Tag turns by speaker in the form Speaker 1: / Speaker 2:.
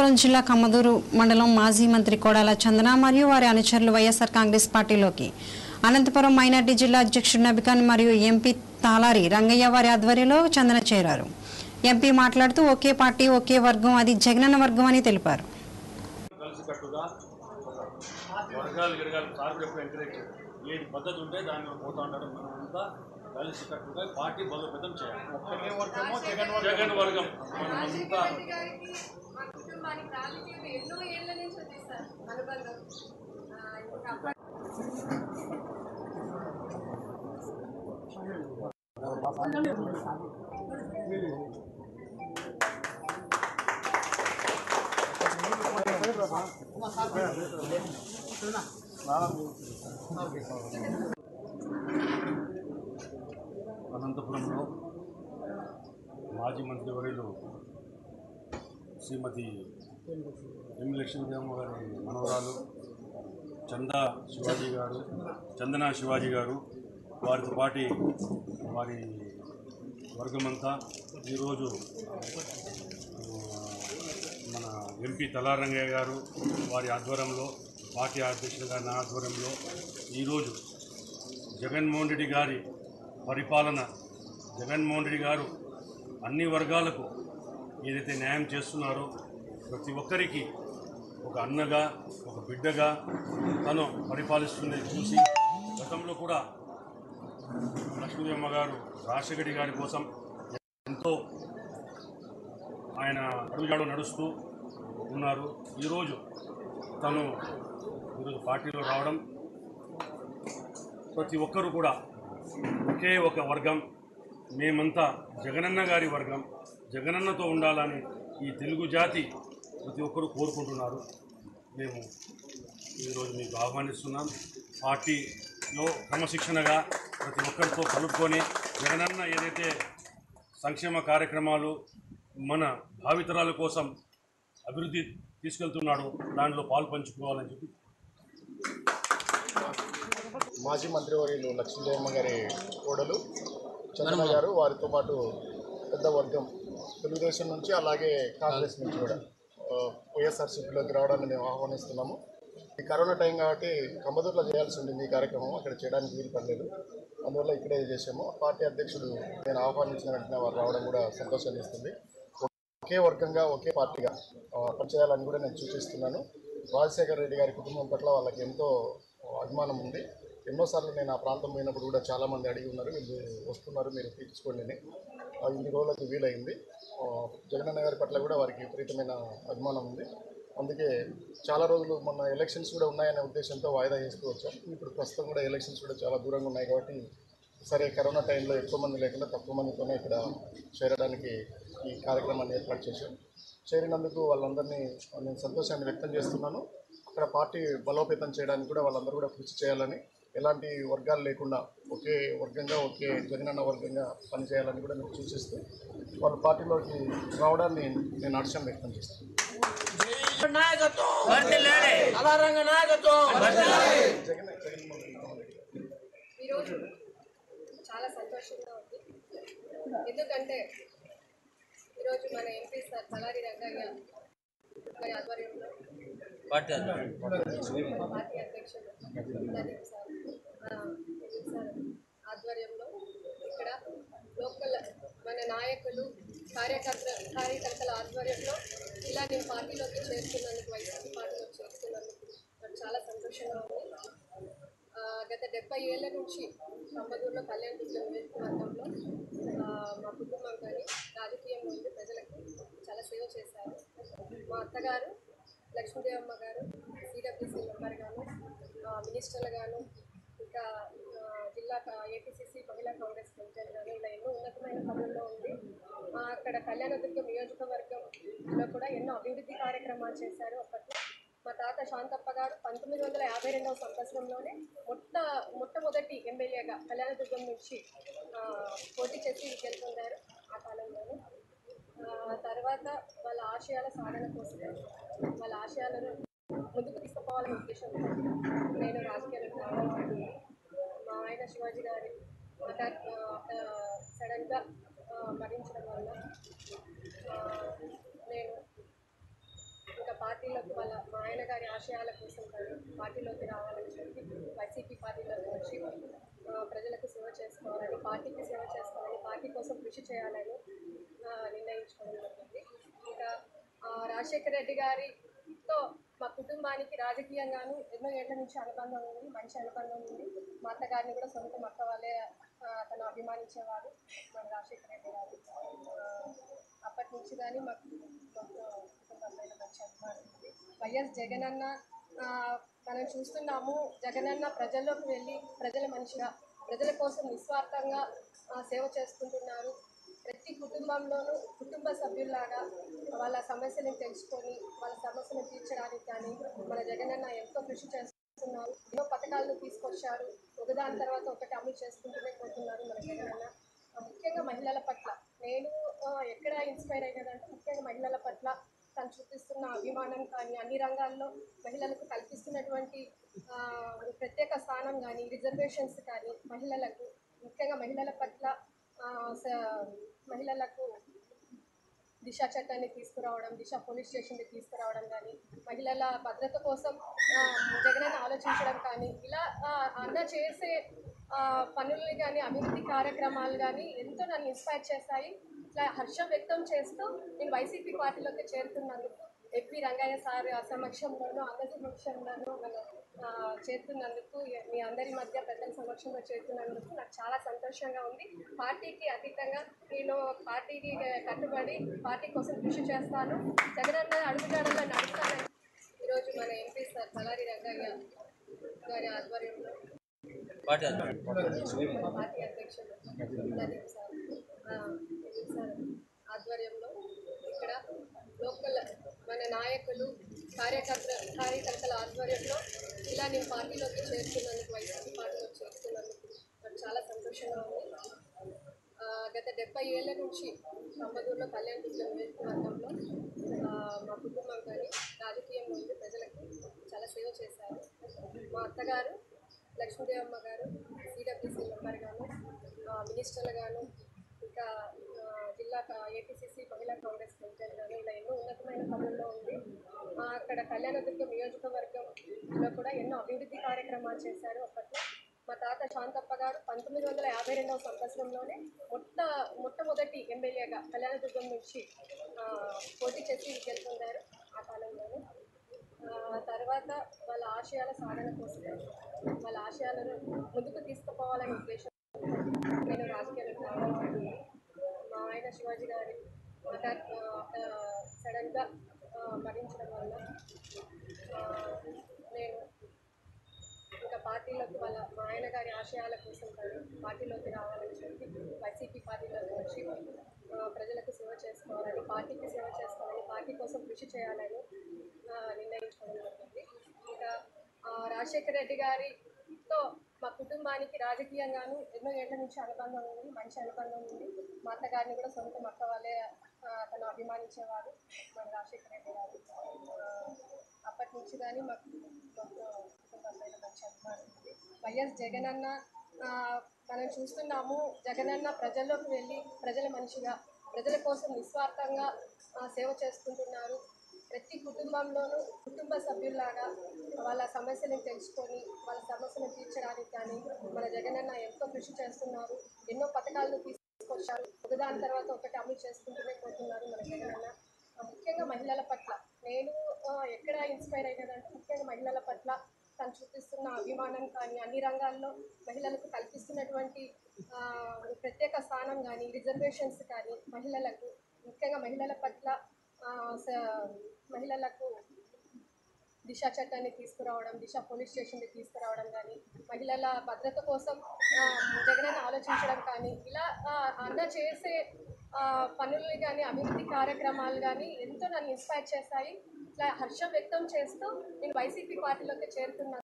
Speaker 1: అనంతపురం జిల్లా కమ్మదూరు మండలం మాజీ మంత్రి కోడాల చందన మరియు వారి అనుచరులు వైఎస్ఆర్ కాంగ్రెస్ పార్టీలోకి అనంతపురం మైనార్టీ జిల్లా అధ్యక్షుడు నబికాన్ మరియు ఎంపీ తాలారి రంగయ్య వారి ఆధ్వర్యంలో చందన చేరారు ఎంపీ మాట్లాడుతూ ఒకే పార్టీ ఒకే వర్గం అది జగనన్న వర్గం అని తెలిపారు
Speaker 2: కలిసికట్టుగా వర్గాలు గిరగాలు సార్ ఎప్పుడు ఎంకరేజ్ చేయరు ఏది పద్ధతి ఉంటే దాన్ని పోతా ఉంటారు మనమంతా కలిసికట్టుగా పార్టీ బలోపేతం చేయాలి
Speaker 3: ఒకే వర్గము జగన్ వర్గం
Speaker 2: జగన్ వర్గం మనమంతా
Speaker 4: గాంధీ గారికి మా కుటుంబానికి ప్రాముఖ్యత ఎన్నో ఏళ్ల నుంచి ఉంది సార్ అనుబంధం ఆ, ఇంకా అప్పటి
Speaker 2: అనంతపురంలో మాజీ మంత్రివర్యులు శ్రీమతి ఎం లక్ష్మీదేవమ్మ గారి మనవరాలు చందా శివాజీ గారు చందన శివాజీ గారు వారితో పాటి వారి వర్గమంతా ఈరోజు ఆ, మన ఎంపీ తలారంగయ్య గారు వారి ఆధ్వర్యంలో పార్టీ అధ్యక్షులు గారి నా ఆధ్వర్యంలో ఈరోజు జగన్మోహన్ రెడ్డి గారి పరిపాలన జగన్మోహన్ రెడ్డి గారు అన్ని వర్గాలకు ఏదైతే న్యాయం చేస్తున్నారో ప్రతి ఒక్కరికి ఒక అన్నగా ఒక బిడ్డగా తను పరిపాలిస్తున్నది చూసి గతంలో కూడా లక్ష్మీదేవమ్మ గారు రాజశేఖరి గారి కోసం ఎంతో ఆయన అడుగుజాడు నడుస్తూ ఉన్నారు ఈరోజు తను ఈరోజు పార్టీలో రావడం ప్రతి ఒక్కరూ కూడా ఒకే ఒక వర్గం మేమంతా జగనన్న గారి వర్గం జగనన్నతో ఉండాలని ఈ తెలుగు జాతి ప్రతి ఒక్కరూ కోరుకుంటున్నారు మేము ఈరోజు మీకు ఆహ్వానిస్తున్నాం పార్టీలో క్రమశిక్షణగా ప్రతి ఒక్కరితో కలుపుకొని జగనన్న ఏదైతే సంక్షేమ కార్యక్రమాలు మన భావితరాల కోసం అభివృద్ధి తీసుకెళ్తున్నాడో దాంట్లో పాలు పంచుకోవాలని చెప్పి
Speaker 3: మాజీ మంత్రివర్యులు లక్ష్మీదేవమ్మ గారి కోడలు చంద్రన్న గారు వారితో పాటు పెద్ద వర్గం తెలుగుదేశం నుంచి అలాగే కాంగ్రెస్ నుంచి కూడా ఆ, వైఎస్ఆర్సీపీలోకి రావడాన్ని మేము ఆహ్వానిస్తున్నాము ఈ కరోనా టైం కాబట్టి కంబదూరులో చేయాల్సి ఉండింది ఈ కార్యక్రమం అక్కడ చేయడానికి వీలు పడలేదు అందువల్ల ఇక్కడే చేసాము పార్టీ అధ్యక్షుడు నేను ఆహ్వానించిన వెంటనే వారు రావడం కూడా సంతోషాన్ని ఇస్తుంది ఒకే వర్గంగా ఒకే పార్టీగా ఆ, పనిచేయాలని కూడా నేను సూచిస్తున్నాను రాజశేఖర రెడ్డి గారి కుటుంబం పట్ల వాళ్ళకి ఎంతో అభిమానం ఉంది ఎన్నోసార్లు నేను ఆ ప్రాంతం పోయినప్పుడు కూడా చాలామంది అడిగి ఉన్నారు వీళ్ళు వస్తున్నారు మీరు తీర్చుకోండి అని ఆ, ఇన్ని రోజులకు వీలైంది ఆ, జగనన్న గారి పట్ల కూడా వారికి విపరీతమైన అభిమానం ఉంది అందుకే చాలా రోజులు మొన్న ఎలక్షన్స్ కూడా ఉన్నాయనే ఉద్దేశంతో వాయిదా చేస్తూ వచ్చాం ఇప్పుడు ప్రస్తుతం కూడా ఎలక్షన్స్ కూడా చాలా దూరంగా ఉన్నాయి కాబట్టి సరే కరోనా టైంలో ఎక్కువ మంది లేకుండా తక్కువ మందితోనే ఇక్కడ చేరడానికి ఈ కార్యక్రమాన్ని ఏర్పాటు చేశాం చేరినందుకు వాళ్ళందరినీ నేను సంతోషాన్ని వ్యక్తం చేస్తున్నాను అక్కడ పార్టీ బలోపేతం చేయడానికి కూడా వాళ్ళందరూ కూడా కృషి చేయాలని ఎలాంటి వర్గాలు లేకుండా ఒకే వర్గంగా ఒకే జగనన్న వర్గంగా పనిచేయాలని కూడా నేను సూచిస్తూ వాళ్ళ పార్టీలోకి రావడాన్ని నేను హర్షం వ్యక్తం చేస్తాను
Speaker 5: నాయకత్వం అలారంగ నాయకత్వం
Speaker 3: జగన్ జగన్మోహన్ రెడ్డి గారు
Speaker 4: ఈరోజు చాలా సంతోషంగా ఉంది ఎందుకంటే ఈరోజు మన ఎంపీ సార్ తలారి రంగయ్య గారి ఆధ్వర్యంలో
Speaker 5: పార్టీ
Speaker 4: మా పార్టీ అధ్యక్షుడు నదీప్ సార్ ఆ, నదీప్ సార్ ఆధ్వర్యంలో ఇక్కడ లోకల్ మన నాయకులు కార్యకర్త కార్యకర్తల ఆధ్వర్యంలో ఇలా నేను పార్టీలోకి చేరుతున్నందుకు వైఎస్ఆర్ పార్టీలోకి చేరుతున్నందుకు నాకు చాలా సంతోషంగా ఉంది ఆ, గత డెబ్బై ఏళ్ళ నుంచి కంబదూరులో కళ్యాణ దుర్గం నియోజకవర్గంలో ఆ, మా కుటుంబం కానీ రాజకీయంలో ఉండి ప్రజలకు చాలా సేవ చేశారు మా అత్తగారు లక్ష్మీదేవమ్మ గారు సిడబ్ల్యూసీ మెంబర్ గాను ఆ, మినిస్టర్లు గాను ఇంకా ఆ, జిల్లా కా- ఏపీసీసీ మహిళా కాంగ్రెస్ ప్రెసిడెంట్ గాను ఇలా ఎన్నో ఉన్నతమైన పనుల్లో ఉంది ఆ, అక్కడ కళ్యాణదుర్గం నియోజకవర్గంలో కూడా ఎన్నో అభివృద్ధి కార్యక్రమాలు చేశారు అప్పట్లో మా తాత శాంతప్ప గారు పంతొమ్మిది వందల యాభై రెండవ సంవత్సరంలోనే మొట్ట మొట్టమొదటి ఎమ్మెల్యేగా కళ్యాణదుర్గం నుంచి ఆ, పోటీ చేసి గెలుపొందారు ఆ కాలంలోనే ఆ, తర్వాత వాళ్ళ ఆశయాల సాధన కోసం వాళ్ళ ఆశయాలను ముందుకు తీసుకుపోవాలనే ఉద్దేశంతో నేను రాజకీయాలకు రావాలని మా ఆయన శివాజీ గారి హఠాత్ సడన్గా మరణించడం వల్ల ఆ, నేను పార్టీలోకి రావాలని చెప్పి వైసీపీ పార్టీలోకి వచ్చి ఆ, ప్రజలకు సేవ చేసుకోవాలని పార్టీకి సేవ చేసుకోవాలని పార్టీ కోసం కృషి చేయాలని ఆ, నిర్ణయించుకోవడం జరిగింది ఇంకా ఆ, రాజశేఖర రెడ్డి గారితో మా కుటుంబానికి రాజకీయంగాను ఎన్నో ఏళ్ల నుంచి అనుబంధం ఉంది మంచి అనుబంధం ఉంది మా అత్తగారిని కూడా సొంత అక్క వాళ్ళే ఆ, తను అభిమానించేవారు మన రాజశేఖర రెడ్డి గారు ఆ, అప్పటి నుంచి కానీ మాకు మాకు కుటుంబం పైన మంచి అభిమానం ఉంది వైఎస్ జగన్ అన్న ఆ, మనం చూస్తున్నాము జగనన్న ప్రజల్లోకి వెళ్ళి ప్రజల మనిషిగా ప్రజల కోసం నిస్వార్థంగా ఆ, సేవ చేసుకుంటున్నారు ప్రతి కుటుంబంలోనూ కుటుంబ సభ్యుల్లాగా వాళ్ళ సమస్యలను తెలుసుకొని వాళ్ళ సమస్యలను తీర్చడానికి కానీ మన జగనన్న ఎంతో కృషి చేస్తున్నారు ఎన్నో పథకాలను తీసుకొచ్చారు ఒకదాని తర్వాత ఒకటి అమలు చేసుకుంటూనే పోతున్నారు మన జగనన్న ఆ, ముఖ్యంగా మహిళల పట్ల నేను ఆ, ఎక్కడ ఇన్స్పైర్ అయ్యేదంటే ముఖ్యంగా మహిళల పట్ల తను చూపిస్తున్న అభిమానం కానీ అన్ని రంగాల్లో మహిళలకు కల్పిస్తున్నటువంటి ఆ, ప్రత్యేక స్థానం కానీ రిజర్వేషన్స్ కానీ మహిళలకు ముఖ్యంగా మహిళల పట్ల ఆ, స- మహిళలకు దిశ చట్టాన్ని తీసుకురావడం దిశ పోలీస్ స్టేషన్కి తీసుకురావడం కానీ మహిళల భద్రత కోసం ఆ, జగనన్న ఆలోచించడం కానీ ఇలా ఆ, అన్న చేసే ఆ, పనుల్ని కానీ అభివృద్ధి కార్యక్రమాలు కానీ ఎంతో నన్ను ఇన్స్పైర్ చేశాయి ఇట్లా హర్షం వ్యక్తం చేస్తూ నేను వైసీపీ పార్టీలోకి చేరుతున్నందుకు ఎప్పి రంగయ్య సార్ సమక్షంలోనూ అన్న సమక్షంలోనూ నన్ను ఆ, చేరుతున్నందుకు మీ అందరి మధ్య పెద్దల సమక్షంలో చేరుతున్నందుకు నాకు చాలా సంతోషంగా ఉంది పార్టీకి అతీతంగా నేను పార్టీకి కట్టుబడి పార్టీ కోసం కృషి చేస్తాను జగనన్న అడుగుజాడల్లో నడుస్తాను ఈరోజు మన ఎంపీ సార్ తలారి రంగయ్య గారి ఆధ్వర్యంలో
Speaker 5: పార్టీ అధ్యక్షుడు.
Speaker 4: పార్టీ అధ్యక్షులు లలిత్ సార్ ఆ, లలిత్ సార్ ఆధ్వర్యంలో ఇక్కడ లోకల్ మన నాయకులు కార్యకర్త కార్యకర్తల ఆధ్వర్యంలో ఇలా నేను పార్టీలోకి చేరుతున్నందుకు వైసీపీ పార్టీలో చేరుతున్నందుకు నాకు చాలా సంతోషంగా ఉంది ఆ, గత డెబ్బై ఏళ్ళ నుంచి కంబదూరులో కళ్యాణ దుర్గం నియోజకవర్గంలో ఆ, మా కుటుంబం కానీ రాజకీయంలో ఉండి ప్రజలకు చాలా సేవ చేశారు మా అత్తగారు లక్ష్మీదేవమ్మ గారు సిడబ్ల్యూసీ మెంబర్ గాను ఆ, మినిస్టర్లు గాను ఇంకా ఆ, జిల్లా ఏపీసీసీ మహిళా కాంగ్రెస్ ప్రెసిడెంట్ గాను ఇలా ఎన్నో ఉన్నతమైన పనుల్లో ఉంది ఆ, అక్కడ కళ్యాణదుర్గం నియోజకవర్గంలో కూడా ఎన్నో అభివృద్ధి కార్యక్రమాలు చేశారు అప్పట్లో మా తాత శాంతప్ప గారు పంతొమ్మిది వందల యాభై రెండవ సంవత్సరంలోనే మొట్ట మొట్టమొదటి ఎమ్మెల్యేగా కళ్యాణదుర్గం నుంచి ఆ, పోటీ చేసి గెలుపొందారు ఆ కాలంలోనే ఆ, తర్వాత వాళ్ళ ఆశయాల సాధన కోసం వాళ్ళ ఆశయాలను ముందుకు తీసుకుపోవాలనే ఉద్దేశం నేను రాజకీయాలకు రావడం జరిగింది మా ఆయన శివాజీ గారి హఠాత్ సడన్గా మరణించడం వల్ల ఆ, నేను ఇంకా పార్టీలోకి వాళ్ళ మా ఆయన గారి ఆశయాల కోసం కానీ పార్టీలోకి రావాలని చెప్పి వైసీపీ పార్టీలోకి వచ్చి ఆ, ప్రజలకు సేవ చేసుకోవాలని పార్టీకి సేవ చేసుకోవాలని పార్టీ కోసం కృషి చేయాలని ఆ, నిర్ణయించుకోవడం జరిగింది ఇంకా ఆ, రాజశేఖర రెడ్డి గారితో మా కుటుంబానికి రాజకీయంగాను ఎన్నో ఏళ్ల నుంచి అనుబంధం ఉంది మంచి అనుబంధం ఉంది మా అత్తగారిని కూడా సొంత అక్క వాళ్ళే ఆ, తను అభిమానించేవారు మన రాజశేఖర రెడ్డి గారు ఆ, అప్పటి నుంచి కానీ మాకు మాకు కుటుంబం పైన మంచి అభిమానం ఉంది వైఎస్ జగన్ అన్న ఆ, మనం చూస్తున్నాము జగనన్న ప్రజల్లోకి వెళ్ళి ప్రజల మనిషిగా ప్రజల కోసం నిస్వార్థంగా ఆ, సేవ చేసుకుంటున్నారు ప్రతి కుటుంబంలోనూ కుటుంబ సభ్యుల్లాగా వాళ్ళ సమస్యలను తెలుసుకొని వాళ్ళ సమస్యలను తీర్చడానికి కానీ మన జగనన్న ఎంతో కృషి చేస్తున్నారు ఎన్నో పథకాలను తీసుకొచ్చారు ఒకదాని తర్వాత ఒకటి అమలు చేసుకుంటూనే పోతున్నారు మన జగనన్న ఆ, ముఖ్యంగా మహిళల పట్ల నేను ఆ, ఎక్కడ ఇన్స్పైర్ అయ్యేదంటే ముఖ్యంగా మహిళల పట్ల తను చూపిస్తున్న అభిమానం కానీ అన్ని రంగాల్లో మహిళలకు కల్పిస్తున్నటువంటి ఆ, ప్రత్యేక స్థానం కానీ రిజర్వేషన్స్ కానీ మహిళలకు ముఖ్యంగా మహిళల పట్ల ఆ, స- మహిళలకు దిశ చట్టాన్ని తీసుకురావడం దిశ పోలీస్ స్టేషన్కి తీసుకురావడం కానీ మహిళల భద్రత కోసం ఆ, జగనన్న ఆలోచించడం కానీ ఇలా ఆ, అన్న చేసే ఆ, పనుల్ని కానీ అభివృద్ధి కార్యక్రమాలు కానీ ఎంతో నన్ను ఇన్స్పైర్ చేశాయి ఇట్లా హర్షం వ్యక్తం చేస్తూ నేను వైసీపీ పార్టీలోకి చేరుతున్నాను